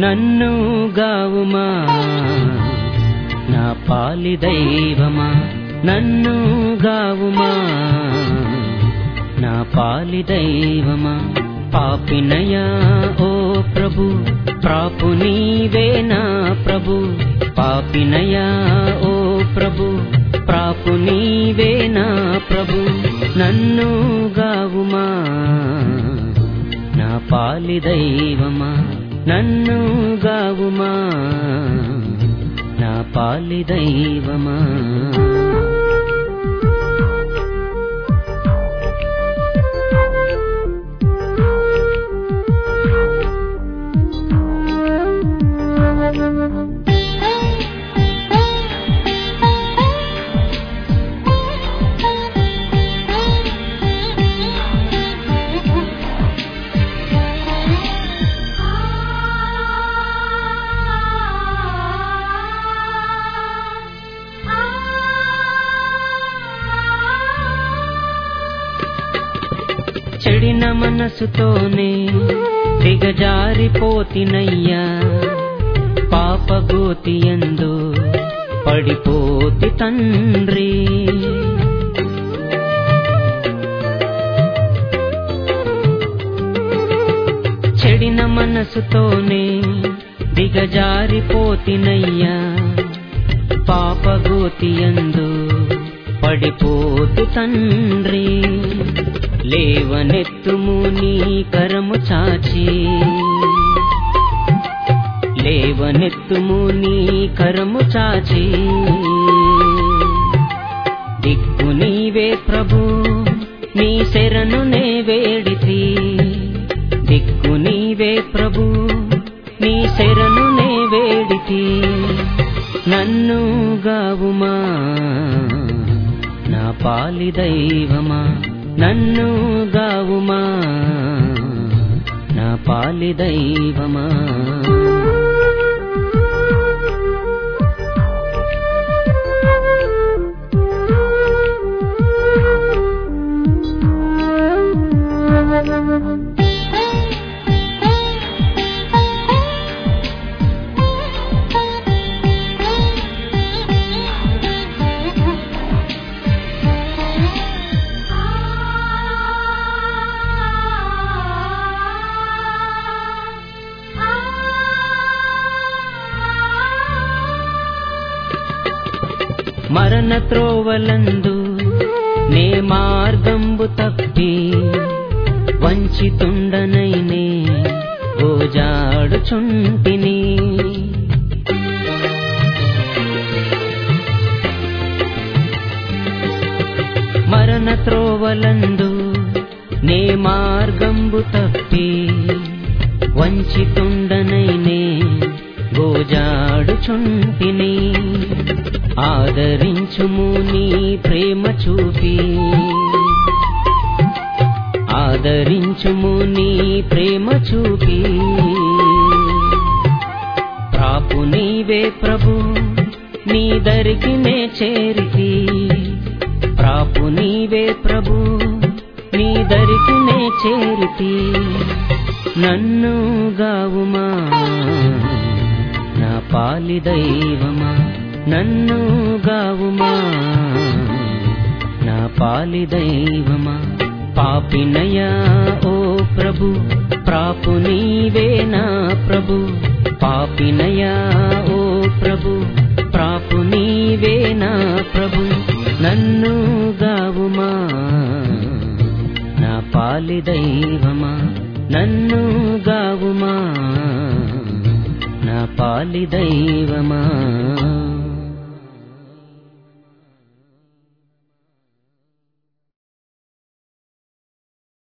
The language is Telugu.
నన్ను గావుమా నా పాలి దైవమా నన్ను గావుమా నా పాలి దైవమా పాపినయా ఓ ప్రభు ప్రాపు నీవే నా ప్రభు పాపినయా ఓ ప్రభు ప్రాపు నీవే నా ప్రభు నన్ను గావుమా నా పాలి దైవమా నన్ను గావుమా నా పాలి దైవమా చెడిన మనసుతోనే దిగజారిపోతినయ్యా పాపగోతి ఎందు పడిపోతి తండ్రి చెడిన మనసుతోనే దిగజారిపోతినయ్యా పాపగోతి ఎందు పడిపోతు తండ్రి లేవనెత్తుము నీ కరము చాచి లేవనెత్తుము నీ కరము చాచి దిక్కు నీవే ప్రభు నీ శరణు నే వేడితి దిక్కు నీవే ప్రభు నీ శరణు నే వేడితి నన్ను గావుమా నా పాలి దైవమా నన్ను గావుమా నా పాలి దైవమా మరణ త్రోవలందు నే మార్గంబు తప్పి వంచితుండనైనే గోజాడుచుంటిని మరణ త్రోవలందు నే మార్గంబు తప్పి వంచితుండనైనే గోజాడుచుంటిని ఆదరించుము నీ ప్రేమ చూపి ఆదరించుము నీ ప్రేమ చూపి ప్రాపు నీవే ప్రభు నీ దరికి నే చేరితి ప్రాపు నీవే ప్రభు నీ దరికి నే చేరితి నన్ను గావుమా నా పాలి దైవమా నన్ను గావుమా నా పాలి దైవమా పాపినయా ఓ ప్రభు ప్రాపు నీవే నా ప్రభు పాపినయా ఓ ప్రభు ప్రాపు నీవే నా ప్రభు నన్ను గావుమా నా పాలి దైవమా నన్ను గావుమా నా పాలి దైవమా